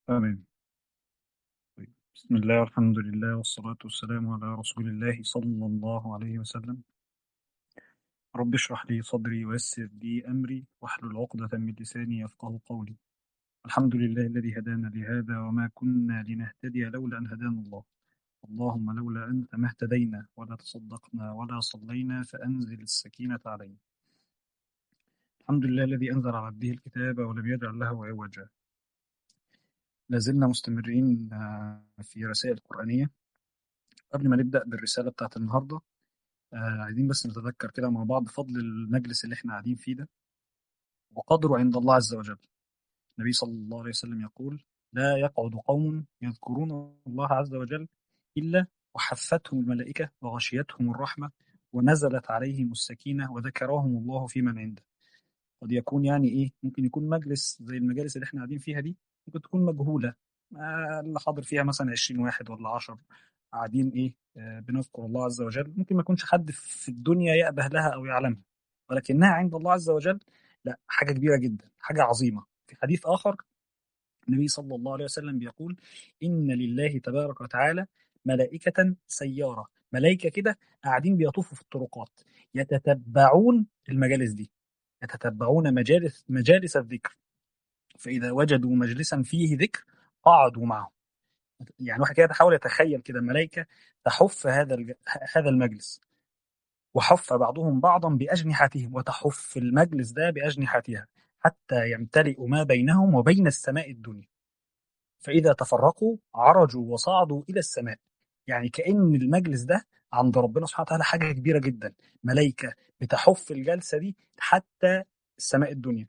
آمين طيب. بسم الله والحمد لله والصلاة والسلام على رسول الله صلى الله عليه وسلم رب اشرح لي صدري ويسر لي أمري واحلل عقدة من لساني يفقه قولي الحمد لله الذي هدانا لهذا وما كنا لنهتدي لولا أن هدانا الله اللهم لولا أنت ما اهتدينا ولا تصدقنا ولا صلينا فأنزل السكينة علينا الحمد لله الذي أنزل على عبده الكتاب ولم يجعل له عوجا لازلنا مستمرين آه، في رسائل قرآنية قبل ما نبدأ بالرسالة بتاعت النهاردة آه، عايزين بس نتذكر كده مع بعض فضل المجلس اللي احنا قاعدين فيه ده وقدره عند الله عز وجل النبي صلى الله عليه وسلم يقول لا يقعد قوم يذكرون الله عز وجل إلا وحفتهم الملائكة وغشيتهم الرحمة ونزلت عليهم السكينة وذكرهم الله في من عنده قد يكون يعني إيه ممكن يكون مجلس زي المجالس اللي احنا قاعدين فيها دي ممكن تكون مجهولة آه، اللي حاضر فيها مثلا 20 واحد ولا 10 قاعدين إيه آه، بنذكر الله عز وجل ممكن ما يكونش حد في الدنيا يأبه لها أو يعلمها ولكنها عند الله عز وجل لا حاجة كبيرة جدا حاجة عظيمة في حديث آخر النبي صلى الله عليه وسلم بيقول إن لله تبارك وتعالى ملائكة سيارة ملائكة كده قاعدين بيطوفوا في الطرقات يتتبعون المجالس دي يتتبعون مجالس مجالس الذكر فإذا وجدوا مجلسا فيه ذكر قعدوا معه يعني واحد كده تحاول يتخيل كده ملائكة تحف هذا الج- هذا المجلس وحف بعضهم بعضا بأجنحتهم وتحف المجلس ده بأجنحتها حتى يمتلئ ما بينهم وبين السماء الدنيا فإذا تفرقوا عرجوا وصعدوا إلى السماء يعني كأن المجلس ده عند ربنا سبحانه وتعالى حاجة كبيرة جدا ملائكة بتحف الجلسة دي حتى السماء الدنيا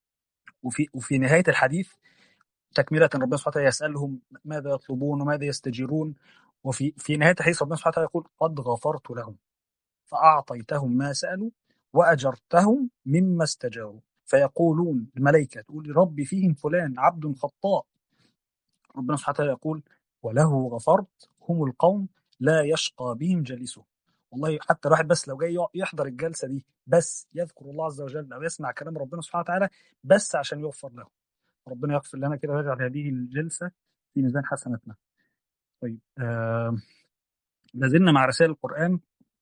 وفي وفي نهاية الحديث تكملة ربنا سبحانه وتعالى يسألهم ماذا يطلبون وماذا يستجيرون وفي في نهاية الحديث ربنا سبحانه وتعالى يقول قد غفرت لهم فأعطيتهم ما سألوا وأجرتهم مما استجاروا فيقولون الملائكة تقول ربي فيهم فلان عبد خطاء ربنا سبحانه وتعالى يقول وله غفرت هم القوم لا يشقى بهم جليسه والله حتى الواحد بس لو جاي يقع- يحضر الجلسة دي بس يذكر الله عز وجل أو يسمع كلام ربنا سبحانه وتعالى بس عشان يغفر له ربنا يغفر لنا كده ويجعل هذه الجلسة في ميزان حسناتنا طيب آه لازلنا مع رسائل القرآن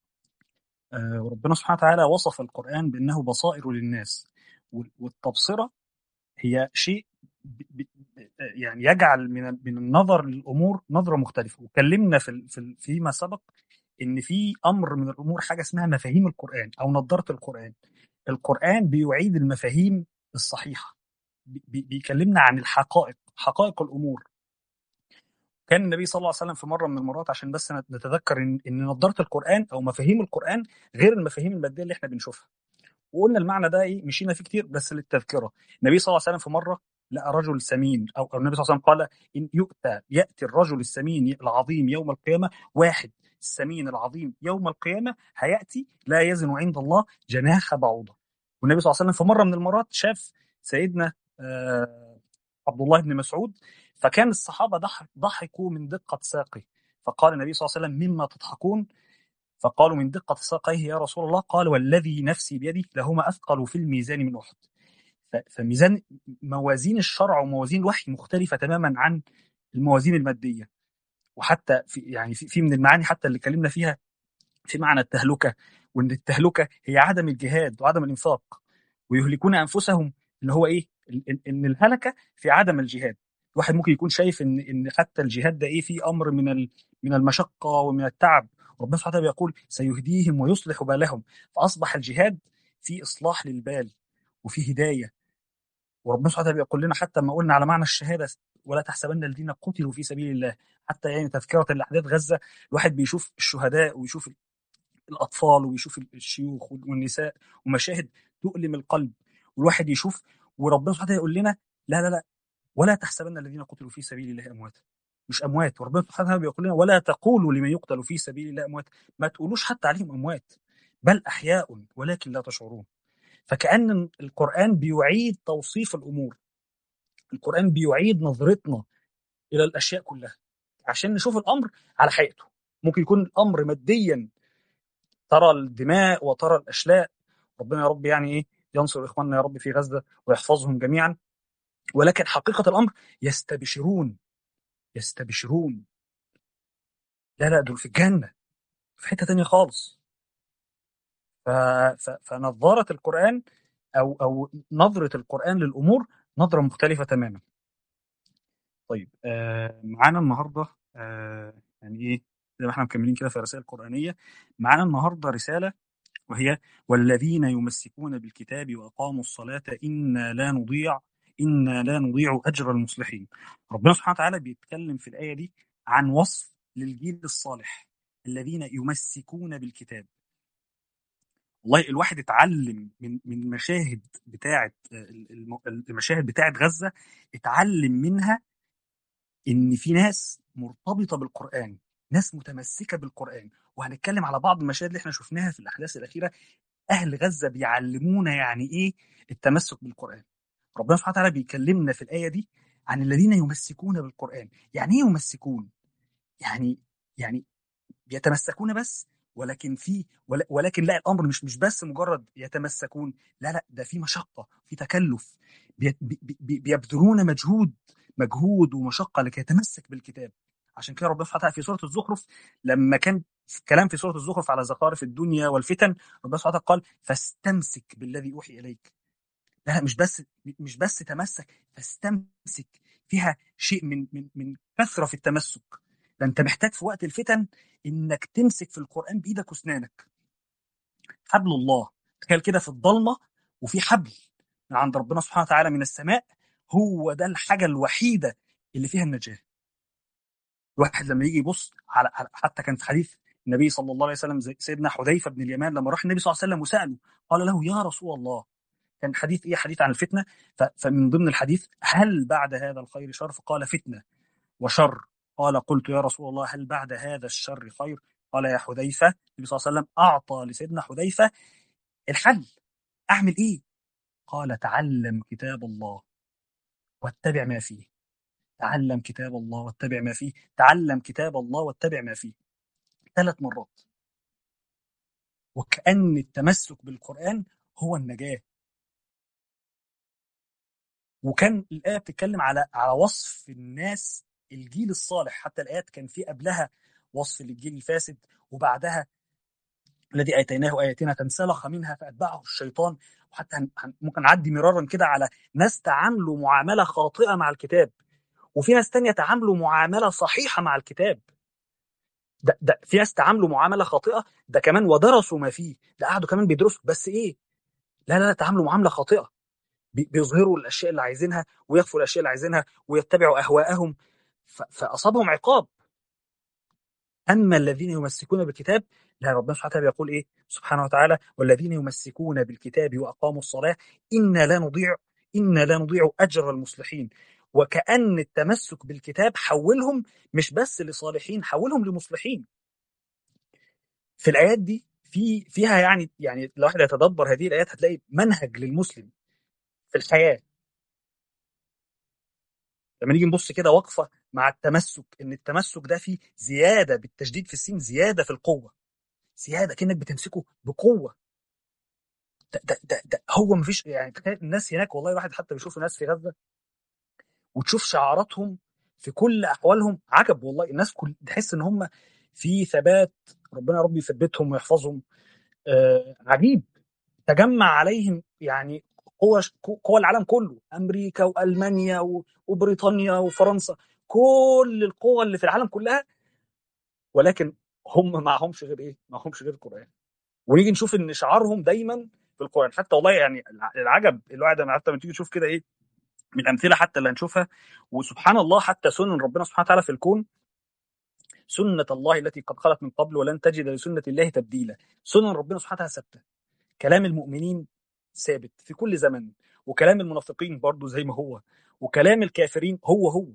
آه وربنا سبحانه وتعالى وصف القرآن بأنه بصائر للناس وال- والتبصرة هي شيء ب- ب- يعني يجعل من من النظر للامور نظره مختلفه وكلمنا في ال- في ال- فيما سبق ان في امر من الامور حاجه اسمها مفاهيم القران او نظاره القران القران بيعيد المفاهيم الصحيحه بي- بي- بيكلمنا عن الحقائق حقائق الامور كان النبي صلى الله عليه وسلم في مره من المرات عشان بس نتذكر ان ان نظاره القران او مفاهيم القران غير المفاهيم الماديه اللي احنا بنشوفها وقلنا المعنى ده ايه مشينا فيه كتير بس للتذكره النبي صلى الله عليه وسلم في مره لقى رجل سمين او أو النبي صلى الله عليه وسلم قال ان يؤتى ياتي الرجل السمين العظيم يوم القيامه واحد السمين العظيم يوم القيامه هياتي لا يزن عند الله جناح بعوضه والنبي صلى الله عليه وسلم في مره من المرات شاف سيدنا آه عبد الله بن مسعود فكان الصحابه ضحك ضحكوا من دقه ساقه فقال النبي صلى الله عليه وسلم مما تضحكون فقالوا من دقة ساقيه يا رسول الله قال والذي نفسي بيده لهما أثقل في الميزان من أحد ف- فميزان موازين الشرع وموازين الوحي مختلفة تماما عن الموازين المادية وحتى في يعني في, في من المعاني حتى اللي اتكلمنا فيها في معنى التهلكة وان التهلكة هي عدم الجهاد وعدم الانفاق ويهلكون انفسهم اللي هو ايه ان إن- إن الهلكة في عدم الجهاد الواحد ممكن يكون شايف ان ان حتى الجهاد ده ايه في امر من ال- من المشقة ومن التعب ربنا سبحانه وتعالى بيقول سيهديهم ويصلح بالهم فاصبح الجهاد في اصلاح للبال وفي هداية وربنا سبحانه وتعالى بيقول لنا حتى ما قلنا على معنى الشهادة ولا تحسبن الذين قتلوا في سبيل الله حتى يعني تذكرة لأحداث غزة الواحد بيشوف الشهداء ويشوف الأطفال ويشوف الشيوخ والنساء ومشاهد تؤلم القلب والواحد يشوف وربنا سبحانه وتعالى يقول لنا لا لا لا ولا تحسبن الذين قتلوا في سبيل الله أمواتا مش أموات وربنا سبحانه وتعالى بيقول لنا ولا تقولوا لمن يقتل في سبيل الله أموات ما تقولوش حتى عليهم أموات بل أحياء ولكن لا تشعرون فكأن القرآن بيعيد توصيف الأمور القرآن بيعيد نظرتنا إلى الأشياء كلها عشان نشوف الأمر على حقيقته ممكن يكون الأمر ماديا ترى الدماء وترى الأشلاء ربنا يا رب يعني إيه ينصر إخواننا يا رب في غزة ويحفظهم جميعا ولكن حقيقة الأمر يستبشرون يستبشرون لا لا دول في الجنة في حتة تانية خالص ف... ف... فنظارة القرآن أو أو نظرة القرآن للأمور نظرة مختلفة تماما طيب آه معانا النهاردة آه يعني إيه زي ما احنا مكملين كده في الرسائل القرآنية معانا النهاردة رسالة وهي والذين يمسكون بالكتاب وأقاموا الصلاة إنا لا نضيع إنا لا نضيع أجر المصلحين ربنا سبحانه وتعالى بيتكلم في الآية دي عن وصف للجيل الصالح الذين يمسكون بالكتاب والله الواحد اتعلم من من المشاهد بتاعه المشاهد بتاعه غزه اتعلم منها ان في ناس مرتبطه بالقران ناس متمسكه بالقران وهنتكلم على بعض المشاهد اللي احنا شفناها في الاحداث الاخيره اهل غزه بيعلمونا يعني ايه التمسك بالقران ربنا سبحانه وتعالى بيكلمنا في الايه دي عن الذين يمسكون بالقران يعني ايه يمسكون يعني يعني بيتمسكون بس ولكن في ولكن لا الامر مش مش بس مجرد يتمسكون لا لا ده في مشقه في تكلف بيبذلون مجهود مجهود ومشقه لكي يتمسك بالكتاب عشان كده ربنا سبحانه وتعالى في سوره الزخرف لما كان كلام في سوره الزخرف على زخارف الدنيا والفتن ربنا سبحانه وتعالى قال فاستمسك بالذي اوحي اليك لا مش بس مش بس تمسك فاستمسك فيها شيء من من من كثره في التمسك ده انت محتاج في وقت الفتن انك تمسك في القران بايدك واسنانك حبل الله تخيل كده في الضلمه وفي حبل من عند ربنا سبحانه وتعالى من السماء هو ده الحاجه الوحيده اللي فيها النجاه الواحد لما يجي يبص على حتى كان في حديث النبي صلى الله عليه وسلم زي سيدنا حذيفه بن اليمان لما راح النبي صلى الله عليه وسلم وساله قال له يا رسول الله كان حديث ايه حديث عن الفتنه فمن ضمن الحديث هل بعد هذا الخير شر فقال فتنه وشر قال قلت يا رسول الله هل بعد هذا الشر خير قال يا حذيفة النبي صلى الله عليه وسلم أعطى لسيدنا حذيفة الحل أعمل إيه قال تعلم كتاب الله واتبع ما فيه تعلم كتاب الله واتبع ما فيه تعلم كتاب الله واتبع ما فيه ثلاث مرات وكأن التمسك بالقرآن هو النجاة وكان الآية بتتكلم على على وصف الناس الجيل الصالح حتى الآيات كان في قبلها وصف للجيل الفاسد وبعدها الذي آتيناه آياتنا فانسلخ منها فأتبعه الشيطان وحتى ممكن نعدي مرارا كده على ناس تعاملوا معاملة خاطئة مع الكتاب وفي ناس تانية تعاملوا معاملة صحيحة مع الكتاب ده, ده في ناس تعاملوا معاملة خاطئة ده كمان ودرسوا ما فيه ده قعدوا كمان بيدرسوا بس إيه لا لا لا تعاملوا معاملة خاطئة بيظهروا الأشياء اللي عايزينها ويخفوا الأشياء اللي عايزينها ويتبعوا أهواءهم فاصابهم عقاب اما الذين يمسكون بالكتاب لا ربنا سبحانه وتعالى يقول ايه سبحانه وتعالى والذين يمسكون بالكتاب واقاموا الصلاه انا لا نضيع انا لا نضيع اجر المصلحين وكان التمسك بالكتاب حولهم مش بس لصالحين حولهم لمصلحين في الايات دي في فيها يعني يعني لو الواحد يتدبر هذه الايات هتلاقي منهج للمسلم في الحياه لما نيجي نبص كده وقفه مع التمسك ان التمسك ده فيه زياده بالتشديد في السين زياده في القوه زياده كانك بتمسكه بقوه ده ده ده, ده هو ما فيش يعني الناس هناك والله الواحد حتى بيشوف ناس في غزه وتشوف شعاراتهم في كل احوالهم عجب والله الناس كل تحس ان هم في ثبات ربنا ربي يثبتهم ويحفظهم آه عجيب تجمع عليهم يعني قوى قوى العالم كله امريكا والمانيا وبريطانيا وفرنسا كل القوى اللي في العالم كلها ولكن هم معهمش غير ايه؟ معهمش غير القران ونيجي نشوف ان شعارهم دايما في القران حتى والله يعني العجب الواحد حتى لما تيجي تشوف كده ايه من الامثله حتى اللي هنشوفها وسبحان الله حتى سنن ربنا سبحانه وتعالى في الكون سنة الله التي قد خلت من قبل ولن تجد لسنة الله تبديلا سنن ربنا سبحانه وتعالى ثابتة كلام المؤمنين ثابت في كل زمن وكلام المنافقين برضه زي ما هو وكلام الكافرين هو هو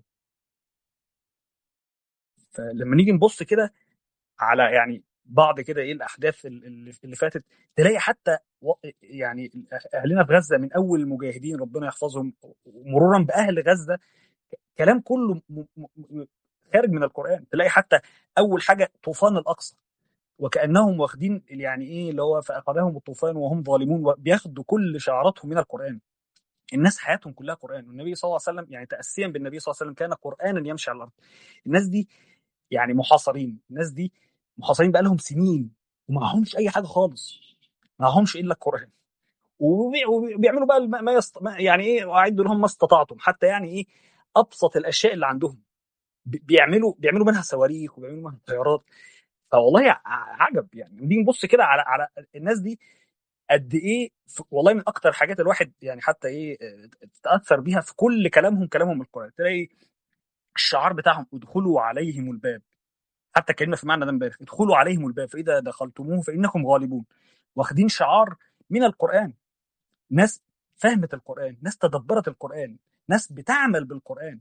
فلما نيجي نبص كده على يعني بعض كده ايه الاحداث اللي فاتت تلاقي حتى يعني اهلنا في غزه من اول المجاهدين ربنا يحفظهم مرورا باهل غزه كلام كله خارج من القران تلاقي حتى اول حاجه طوفان الاقصى وكانهم واخدين يعني ايه اللي هو فاخذهم الطوفان وهم ظالمون بياخدوا كل شعاراتهم من القران الناس حياتهم كلها قران والنبي صلى الله عليه وسلم يعني تاسيا بالنبي صلى الله عليه وسلم كان قرانا يمشي على الارض الناس دي يعني محاصرين الناس دي محاصرين بقى لهم سنين ومعهمش اي حاجه خالص معهمش الا القران وبي- وبيعملوا بقى الم- ما يست... ما- يعني ايه واعدوا لهم ما استطعتم حتى يعني ايه ابسط الاشياء اللي عندهم بي- بيعملوا بيعملوا منها صواريخ وبيعملوا منها طيارات فوالله ع- عجب يعني ودي نبص كده على على الناس دي قد ايه ف- والله من اكتر حاجات الواحد يعني حتى ايه آه، تاثر بيها في كل كلامهم كلامهم القران تلاقي الشعار بتاعهم ادخلوا عليهم الباب حتى كلمه في معنى ده امبارح ادخلوا عليهم الباب فاذا دخلتموه فانكم غالبون واخدين شعار من القران ناس فهمت القران ناس تدبرت القران ناس بتعمل بالقران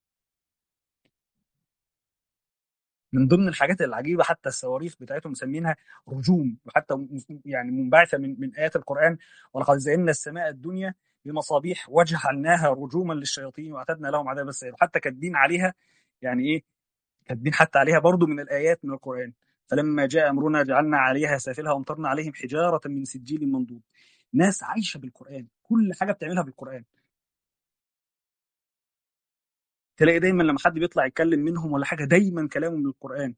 من ضمن الحاجات العجيبه حتى الصواريخ بتاعتهم مسمينها رجوم وحتى م- يعني منبعثه من من ايات القران ولقد زينا السماء الدنيا بمصابيح وجعلناها رجوما للشياطين واعتدنا لهم عذاب السعير حتى كاتبين عليها يعني ايه كاتبين حتى عليها برضو من الايات من القران فلما جاء امرنا جعلنا عليها سافلها وامطرنا عليهم حجاره من سجيل منضود ناس عايشه بالقران كل حاجه بتعملها بالقران تلاقي دايما لما حد بيطلع يتكلم منهم ولا حاجه دايما كلامه من القران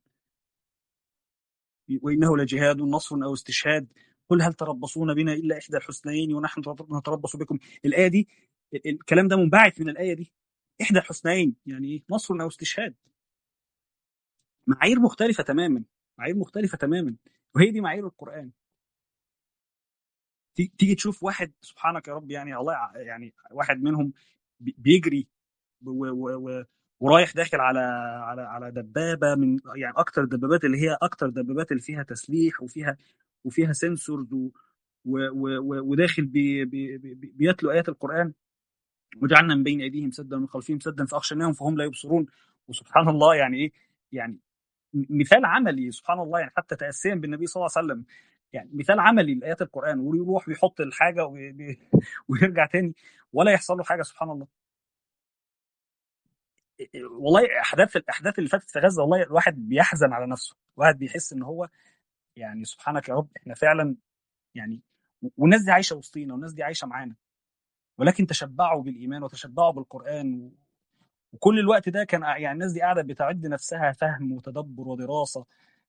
وانه لجهاد نصر او استشهاد قل هل تربصون بنا الا احدى الحسنيين ونحن نتربص بكم الايه دي ال- الكلام ده منبعث من الايه دي احدى الحسنيين يعني ايه نصر او استشهاد معايير مختلفه تماما معايير مختلفه تماما وهي دي معايير القران تي- تيجي تشوف واحد سبحانك يا رب يعني الله يع- يعني واحد منهم بي- بيجري و- و- و- ورايح داخل على على على دبابه من يعني اكتر الدبابات اللي هي اكتر دبابات اللي فيها تسليح وفيها وفيها سنسورز و و و و وداخل بي بي بي بيتلو ايات القران وجعلنا من بين ايديهم سدا ومن خلفهم سدا فاخشيناهم فهم لا يبصرون وسبحان الله يعني ايه يعني م- مثال عملي سبحان الله يعني حتى تاسيا بالنبي صلى الله عليه وسلم يعني مثال عملي لايات القران ويروح ويحط الحاجه وي- بي- ويرجع تاني ولا يحصل له حاجه سبحان الله والله احداث الاحداث اللي فاتت في غزه والله الواحد بيحزن على نفسه الواحد بيحس ان هو يعني سبحانك يا رب احنا فعلا يعني والناس دي عايشه وسطينا والناس دي عايشه معانا ولكن تشبعوا بالايمان وتشبعوا بالقران و... وكل الوقت ده كان يعني الناس دي قاعده بتعد نفسها فهم وتدبر ودراسه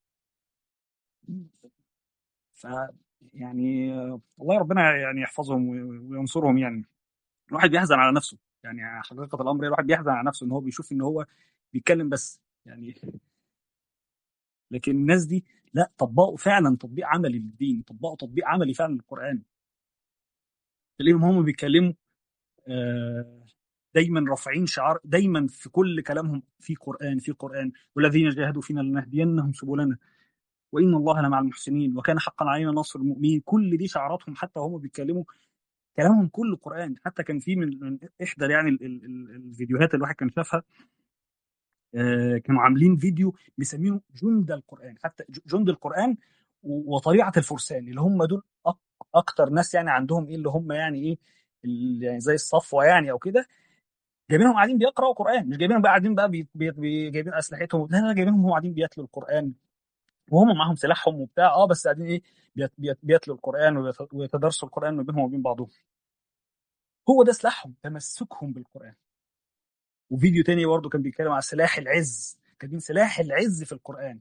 ف يعني آه، والله ربنا يعني يحفظهم و- وينصرهم يعني الواحد بيحزن على نفسه يعني حقيقه الامر الواحد بيحزن على نفسه ان هو بيشوف ان هو بيتكلم بس يعني لكن الناس دي لا طبقوا فعلا تطبيق عملي للدين طبقوا تطبيق عملي فعلا للقران تلاقيهم هم بيتكلموا آه، دايما رافعين شعار دايما في كل كلامهم في قران في قران والذين جاهدوا فينا لنهدينهم سبلنا وان الله لمع المحسنين وكان حقا علينا نصر المؤمنين كل دي شعاراتهم حتى وهم بيتكلموا كلامهم كله قران حتى كان في من من احدى يعني ال- ال- ال- الفيديوهات اللي الواحد كان شافها آه، كانوا عاملين فيديو مسمينه جند القرآن حتى ج- جند القرآن و- وطليعة الفرسان اللي هم دول أك- أكتر ناس يعني عندهم إيه اللي هم يعني إيه ال- يعني زي الصفوة يعني أو كده جايبينهم قاعدين بيقرأوا قرآن مش جايبينهم بقى قاعدين بقى بي بي بي جايبين أسلحتهم لا لا جايبينهم هم قاعدين بيتلوا القرآن وهم معاهم سلاحهم وبتاع اه بس قاعدين ايه بيت بيت بيتلوا القرآن ويت- ويتدارسوا القرآن ما بينهم وبين بعضهم هو ده سلاحهم تمسكهم بالقرآن وفيديو تاني برضه كان بيتكلم على سلاح العز كاتبين سلاح العز في القرآن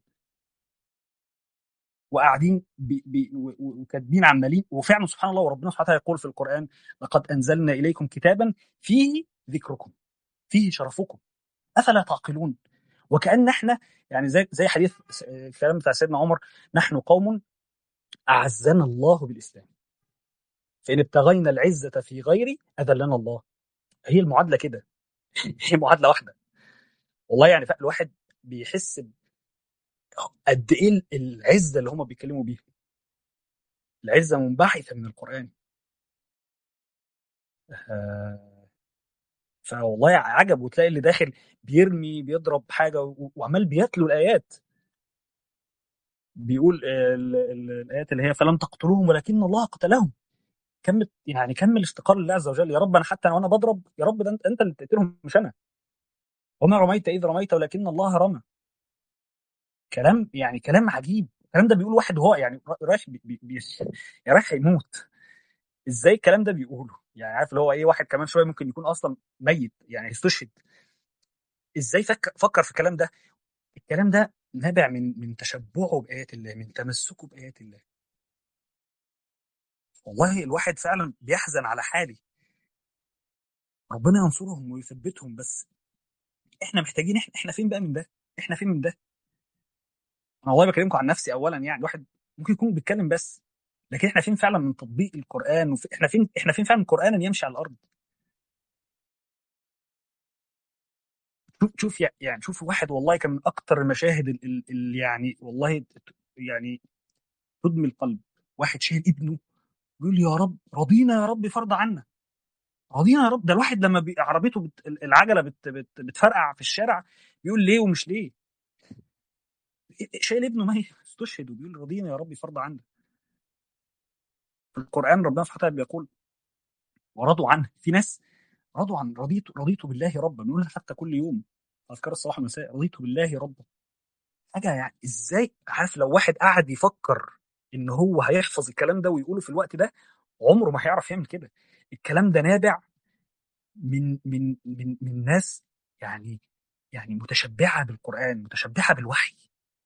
وقاعدين بي بي و- و- وكاتبين عمالين وفعلا سبحان الله وربنا سبحانه وتعالى يقول في القرآن لقد أنزلنا إليكم كتابا فيه ذكركم فيه شرفكم أفلا تعقلون وكأن احنا يعني زي زي حديث س- الكلام بتاع سيدنا عمر نحن قوم أعزنا الله بالإسلام فإن ابتغينا العزة في غيري أذلنا الله هي المعادلة كده هي معادلة واحدة والله يعني فعلا الواحد بيحس قد ايه العزه اللي هم بيتكلموا بيها العزه منبعثه من القران آه، فوالله عجب وتلاقي اللي داخل بيرمي بيضرب حاجه و- وعمال بيتلو الايات بيقول آه، ال- ال- الايات اللي هي فلم تقتلوهم ولكن الله قتلهم كمل يعني كمل افتقار لله عز وجل يا رب انا حتى وانا بضرب يا رب ده انت انت اللي بتقتلهم مش انا وما رميت اذ رميت ولكن الله رمى كلام يعني كلام عجيب الكلام ده بيقول واحد وهو يعني رايح بي بي بي يعني رايح يموت ازاي الكلام ده بيقوله يعني عارف اللي هو ايه واحد كمان شويه ممكن يكون اصلا ميت يعني استشهد ازاي فكر فكر في الكلام ده الكلام ده نابع من من تشبعه بايات الله من تمسكه بايات الله والله الواحد فعلا بيحزن على حالي ربنا ينصرهم ويثبتهم بس احنا محتاجين احنا, احنا فين بقى من ده احنا فين من ده انا والله بكلمكم عن نفسي اولا يعني الواحد ممكن يكون بيتكلم بس لكن احنا فين فعلا من تطبيق القران وفي احنا فين احنا فين فعلا القران ان يمشي على الارض شوف شوف يعني شوف واحد والله كان من اكتر المشاهد اللي يعني والله يعني تدمي القلب واحد شايل ابنه بيقول يا رب رضينا يا رب فرض عنا رضينا يا رب ده الواحد لما بي... عربيته بت... العجله بت... بت... بتفرقع في الشارع بيقول ليه ومش ليه شايل ابنه ما استشهد وبيقول رضينا يا رب فرض عنا في القران ربنا سبحانه وتعالى بيقول ورضوا عنه في ناس رضوا عن رضيت رضيت بالله ربا بنقولها حتى كل يوم اذكار الصباح والمساء رضيت بالله ربا حاجه يعني ازاي عارف لو واحد قعد يفكر ان هو هيحفظ الكلام ده ويقوله في الوقت ده عمره ما هيعرف يعمل كده الكلام ده نابع من من من من ناس يعني يعني متشبعه بالقران متشبعه بالوحي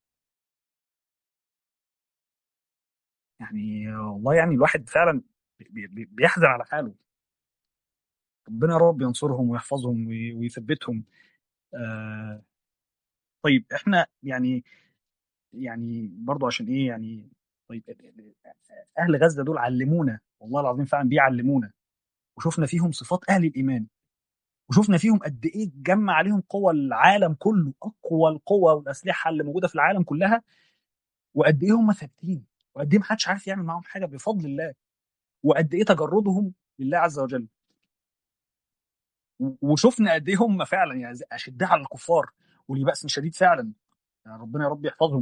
يعني والله يعني الواحد فعلا بيحزن على حاله ربنا يا رب ينصرهم ويحفظهم ويثبتهم آه طيب احنا يعني يعني برضو عشان ايه يعني طيب اهل غزه دول علمونا والله العظيم فعلا بيعلمونا وشفنا فيهم صفات اهل الايمان وشفنا فيهم قد ايه جمع عليهم قوى العالم كله اقوى القوى والاسلحه اللي موجوده في العالم كلها وقد ايه هم ثابتين وقد ايه محدش عارف يعمل معاهم حاجه بفضل الله وقد ايه تجردهم لله عز وجل وشفنا قد ايه هم فعلا يعني اشداء على الكفار ولي باس شديد فعلا يعني ربنا يا رب يحفظهم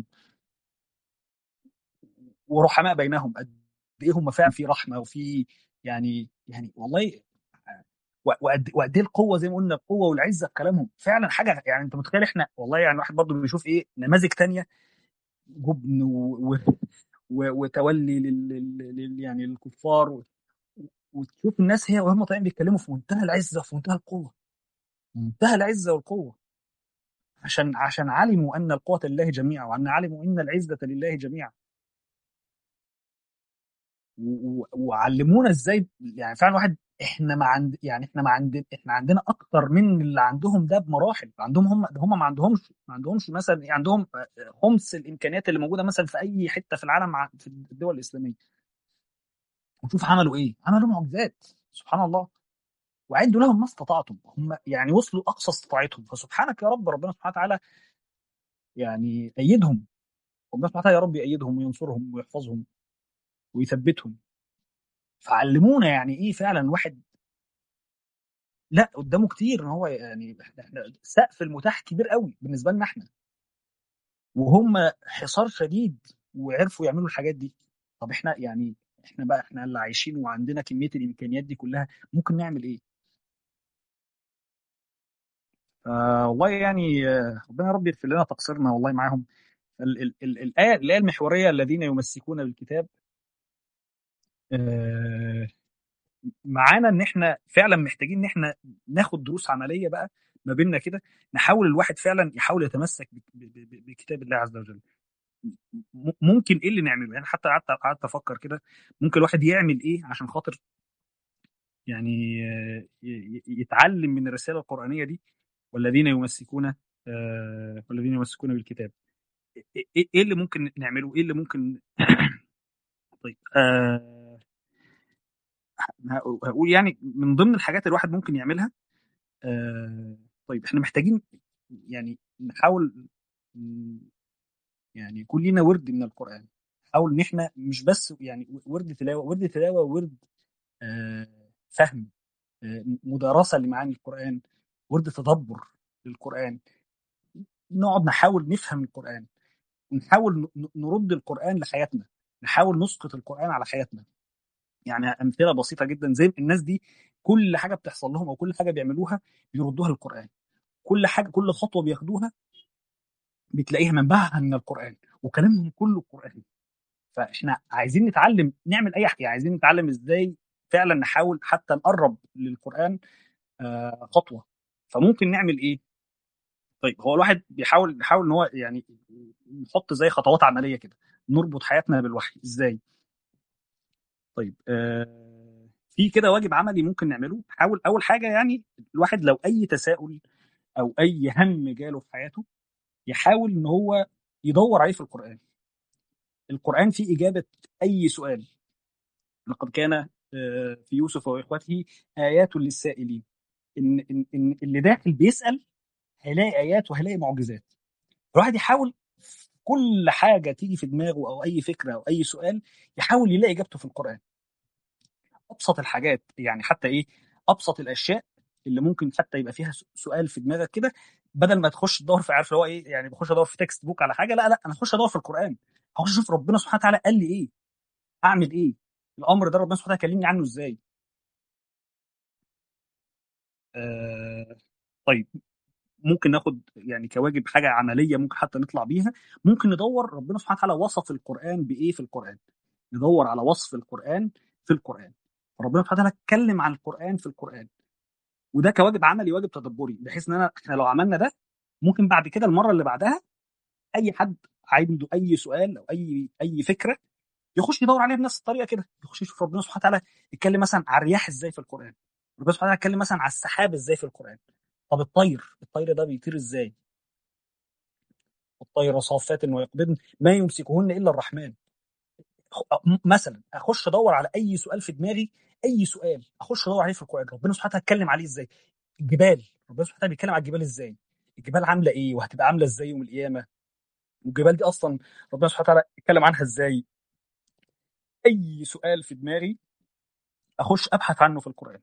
ورحماء بينهم قد ايه هم فعلا في رحمه وفي يعني يعني والله وقد وقد ايه القوه زي ما قلنا القوه والعزه في كلامهم فعلا حاجه يعني انت متخيل احنا والله يعني الواحد برضه بيشوف ايه نماذج تانية جبن و... و... وتولي لل... لل... يعني للكفار و... وتشوف الناس هي وهم طالعين بيتكلموا في منتهى العزه وفي منتهى القوه منتهى العزه والقوه عشان عشان علموا ان القوه لله جميعا وان علموا ان العزه لله جميعا وعلمونا ازاي يعني فعلا واحد احنا ما عند يعني احنا ما عند احنا عندنا اكتر من اللي عندهم ده بمراحل عندهم هم هم ما عندهمش ما عندهمش مثلا عندهم خمس الامكانيات اللي موجوده مثلا في اي حته في العالم في الدول الاسلاميه وشوف عملوا ايه عملوا معجزات سبحان الله وعدوا لهم ما استطعتم هم يعني وصلوا اقصى استطاعتهم فسبحانك يا رب ربنا سبحانه وتعالى يعني ايدهم ربنا سبحانه وتعالى يا رب يأيدهم وينصرهم ويحفظهم ويثبتهم فعلمونا يعني ايه فعلا واحد لا قدامه كتير ان هو يعني احنا سقف المتاح كبير قوي بالنسبه لنا احنا وهم حصار شديد وعرفوا يعملوا الحاجات دي طب احنا يعني احنا بقى احنا اللي عايشين وعندنا كميه الامكانيات دي كلها ممكن نعمل ايه؟ آه والله يعني ربنا رب يغفر لنا تقصيرنا والله معاهم ال ال ال الايه الايه المحوريه الذين يمسكون بالكتاب آه معانا ان احنا فعلا محتاجين ان احنا ناخد دروس عمليه بقى ما بيننا كده نحاول الواحد فعلا يحاول يتمسك بكتاب الله عز وجل ممكن ايه اللي نعمله يعني حتى قعدت قعدت افكر كده ممكن الواحد يعمل ايه عشان خاطر يعني يتعلم من الرساله القرانيه دي والذين يمسكون والذين يمسكون بالكتاب ايه اللي ممكن نعمله ايه اللي ممكن طيب آه هقول يعني من ضمن الحاجات اللي الواحد ممكن يعملها آه طيب احنا محتاجين يعني نحاول يعني يكون لنا ورد من القران نحاول ان احنا مش بس يعني ورد تلاوه ورد تلاوه وورد آه فهم آه مدارسه لمعاني القران ورد تدبر للقران نقعد نحاول نفهم القران ونحاول نرد القران لحياتنا نحاول نسقط القران على حياتنا يعني امثله بسيطه جدا زي الناس دي كل حاجه بتحصل لهم او كل حاجه بيعملوها بيردوها للقران كل حاجه كل خطوه بياخدوها بتلاقيها منبعها من القران وكلامهم كله قراني فاحنا عايزين نتعلم نعمل اي حاجه عايزين نتعلم ازاي فعلا نحاول حتى نقرب للقران آه خطوه فممكن نعمل ايه طيب هو الواحد بيحاول بيحاول ان هو يعني نحط زي خطوات عمليه كده نربط حياتنا بالوحي ازاي طيب آه في كده واجب عملي ممكن نعمله حاول اول حاجه يعني الواحد لو اي تساؤل او اي هم جاله في حياته يحاول ان هو يدور عليه في القران القران فيه اجابه اي سؤال لقد كان في يوسف واخوته ايات للسائلين ان ان ان اللي داخل بيسال هيلاقي ايات وهيلاقي معجزات الواحد يحاول كل حاجه تيجي في دماغه او اي فكره او اي سؤال يحاول يلاقي اجابته في القران ابسط الحاجات يعني حتى ايه ابسط الاشياء اللي ممكن حتى يبقى فيها سؤال في دماغك كده بدل ما تخش تدور في عارف اللي هو ايه يعني بخش ادور في تكست بوك على حاجه لا لا انا اخش ادور في القران هخش اشوف ربنا سبحانه وتعالى قال لي ايه اعمل ايه الامر ده ربنا سبحانه وتعالى كلمني عنه ازاي آه طيب ممكن ناخد يعني كواجب حاجه عمليه ممكن حتى نطلع بيها ممكن ندور ربنا سبحانه وتعالى وصف القران بايه في القران ندور على وصف القران في القران ربنا سبحانه وتعالى اتكلم عن القران في القران وده كواجب عملي واجب تدبري بحيث ان انا احنا لو عملنا ده ممكن بعد كده المره اللي بعدها اي حد عنده اي سؤال او اي اي فكره يخش يدور عليها بنفس الطريقه كده يخش يشوف ربنا سبحانه وتعالى يتكلم مثلا على الرياح ازاي في القران ربنا سبحانه وتعالى يتكلم مثلا على السحاب ازاي في القران طب الطير الطير ده بيطير ازاي الطير صافات ويقبضن ما يمسكهن الا الرحمن مثلا اخش ادور على اي سؤال في دماغي اي سؤال اخش ادور عليه في القران ربنا سبحانه وتعالى اتكلم عليه ازاي الجبال ربنا سبحانه وتعالى بيتكلم على الجبال ازاي الجبال عامله ايه وهتبقى عامله ازاي يوم القيامه والجبال دي اصلا ربنا سبحانه وتعالى اتكلم عنها ازاي اي سؤال في دماغي اخش ابحث عنه في القران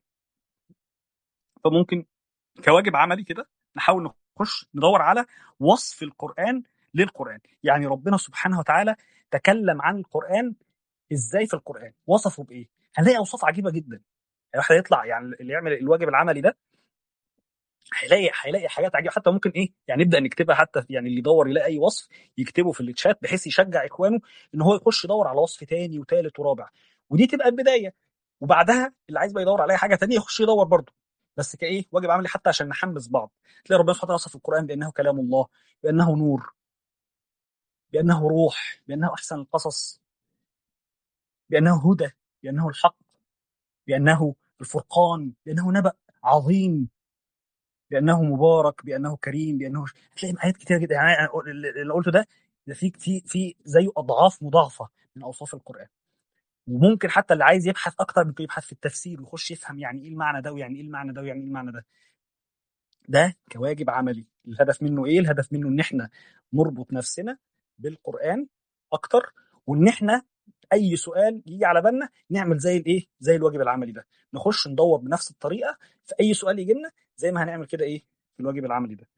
فممكن كواجب عملي كده نحاول نخش ندور على وصف القران للقران يعني ربنا سبحانه وتعالى تكلم عن القران ازاي في القران وصفه بايه هنلاقي اوصاف عجيبه جدا الواحد يطلع يعني اللي يعمل الواجب العملي ده هيلاقي هيلاقي حاجات عجيبه حتى ممكن ايه يعني نبدا نكتبها حتى يعني اللي يدور يلاقي اي وصف يكتبه في الشات بحيث يشجع اخوانه ان هو يخش يدور على وصف تاني وثالث ورابع ودي تبقى البدايه وبعدها اللي عايز بقى يدور على اي حاجه تانية يخش يدور برضه بس كايه واجب عملي حتى عشان نحمس بعض تلاقي ربنا سبحانه وتعالى وصف القران بانه كلام الله بانه نور بانه روح بانه احسن القصص بانه هدى بانه الحق بانه الفرقان بانه نبأ عظيم بانه مبارك بانه كريم بانه هتلاقي ايات كتير جدا يعني اللي قلته ده ده في في في زيه اضعاف مضاعفه من اوصاف القران وممكن حتى اللي عايز يبحث اكتر ممكن يبحث في التفسير ويخش يفهم يعني ايه المعنى ده ويعني ايه المعنى ده ويعني ايه المعنى ده ده كواجب عملي الهدف منه ايه الهدف منه ان احنا نربط نفسنا بالقران اكتر وان احنا اي سؤال يجي على بالنا نعمل زي الايه زي الواجب العملي ده نخش ندور بنفس الطريقه في اي سؤال يجي لنا زي ما هنعمل كده ايه في الواجب العملي ده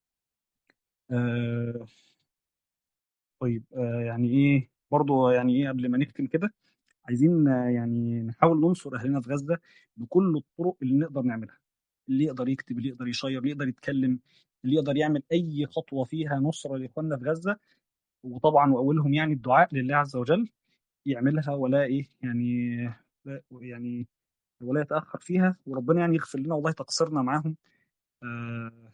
آه طيب آه يعني ايه برضو يعني ايه قبل ما نختم كده عايزين آه يعني نحاول ننصر اهلنا في غزه بكل الطرق اللي نقدر نعملها اللي يقدر يكتب اللي يقدر يشير اللي يقدر يتكلم اللي يقدر يعمل اي خطوه فيها نصره لاخواننا في غزه وطبعا واولهم يعني الدعاء لله عز وجل يعملها ولا ايه يعني يعني ولا يتاخر فيها وربنا يعني يغفر لنا والله تقصيرنا معاهم آه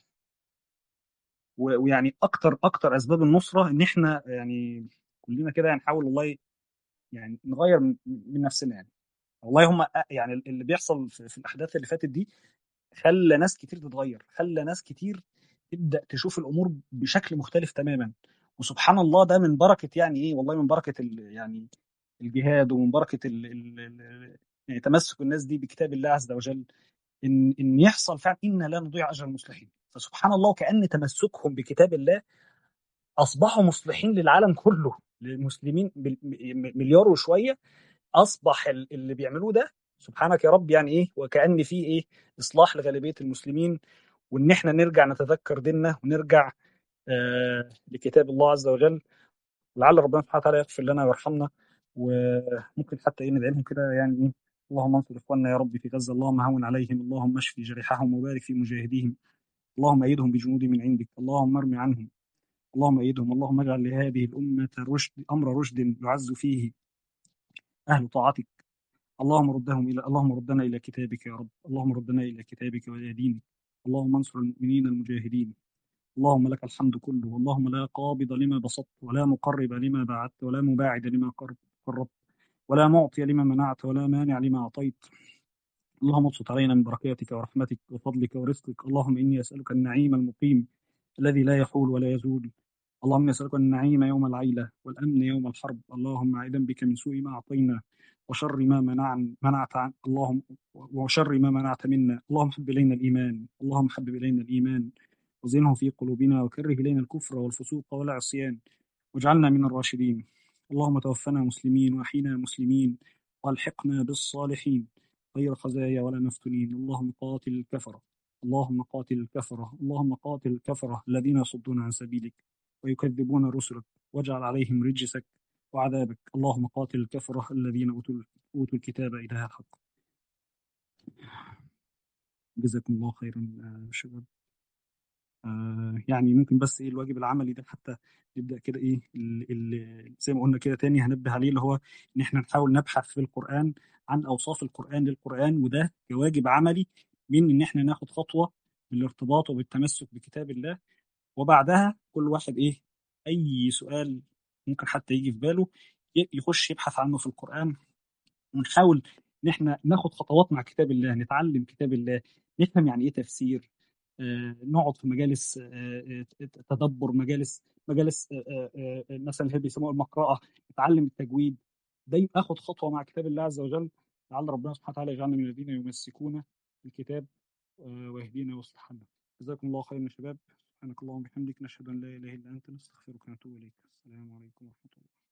ويعني اكتر اكتر اسباب النصره ان احنا يعني كلنا كده نحاول والله يعني نغير من, من نفسنا يعني والله هم يعني اللي بيحصل في, في الاحداث اللي فاتت دي خلى ناس كتير تتغير خلى ناس كتير تبدا تشوف الامور بشكل مختلف تماما وسبحان الله ده من بركه يعني ايه والله من بركه يعني الجهاد ومن بركه ال ال يعني تمسك الناس دي بكتاب الله عز وجل ان ان يحصل فعلا انا لا نضيع اجر المصلحين فسبحان الله كان تمسكهم بكتاب الله اصبحوا مصلحين للعالم كله للمسلمين مليار وشويه اصبح اللي بيعملوه ده سبحانك يا رب يعني ايه وكان في ايه اصلاح لغالبيه المسلمين وان احنا نرجع نتذكر ديننا ونرجع آه لكتاب الله عز وجل لعل ربنا سبحانه وتعالى يغفر لنا ويرحمنا وممكن حتى ايه ندعي لهم كده يعني ايه اللهم انصر اخواننا يا رب في غزه اللهم هون عليهم اللهم اشفي جريحهم وبارك في مجاهديهم اللهم ايدهم بجنود من عندك اللهم ارمي عنهم اللهم ايدهم اللهم اجعل لهذه الامه رشد امر رشد يعز فيه اهل طاعتك اللهم ردهم إلى اللهم ردنا إلى كتابك يا رب اللهم ردنا إلى كتابك وإلى دينك اللهم انصر المؤمنين المجاهدين اللهم لك الحمد كله اللهم لا قابض لما بسطت ولا مقرب لما بعدت ولا مباعد لما قربت ولا معطي لما منعت ولا مانع لما أعطيت اللهم ابسط علينا من بركاتك ورحمتك وفضلك ورزقك اللهم إني أسألك النعيم المقيم الذي لا يحول ولا يزول اللهم نسألك النعيم يوم العيلة والأمن يوم الحرب اللهم أعيذا بك من سوء ما أعطينا وشر ما منع منعت عن اللهم وشر ما منعت منا اللهم حب إلينا الإيمان اللهم حبب إلينا الإيمان وزنه في قلوبنا وكره إلينا الكفر والفسوق والعصيان واجعلنا من الراشدين اللهم توفنا مسلمين وأحينا مسلمين والحقنا بالصالحين غير خزايا ولا مفتونين اللهم قاتل الكفرة اللهم قاتل الكفرة اللهم قاتل الكفرة الذين يصدون عن سبيلك ويكذبون رسلك واجعل عليهم رجسك وعذابك اللهم قاتل الكفرة الذين أوتوا أوتوا الكتاب إله الحق جزاكم الله خيرا شباب آه يعني ممكن بس ايه الواجب العملي ده حتى نبدا كده ايه اللي زي ما قلنا كده تاني هنبه عليه اللي هو ان احنا نحاول نبحث في القران عن اوصاف القران للقران وده كواجب عملي من ان احنا ناخد خطوه بالارتباط وبالتمسك بكتاب الله وبعدها كل واحد ايه اي سؤال ممكن حتى يجي في باله يخش يبحث عنه في القران ونحاول ان احنا ناخد خطوات مع كتاب الله نتعلم كتاب الله نفهم يعني ايه تفسير آه، نقعد في مجالس آه، آه، تدبر مجالس مجالس مثلا اللي بيسموها المقرأة نتعلم التجويد دايما اخد خطوه مع كتاب الله عز وجل لعل ربنا سبحانه وتعالى يجعلنا من الذين يمسكون بالكتاب ويهدينا ويصلح حالنا جزاكم الله خيرا يا شباب سبحانك اللهم وبحمدك نشهد ان لا اله الا انت نستغفرك ونتوب اليك السلام عليكم ورحمه الله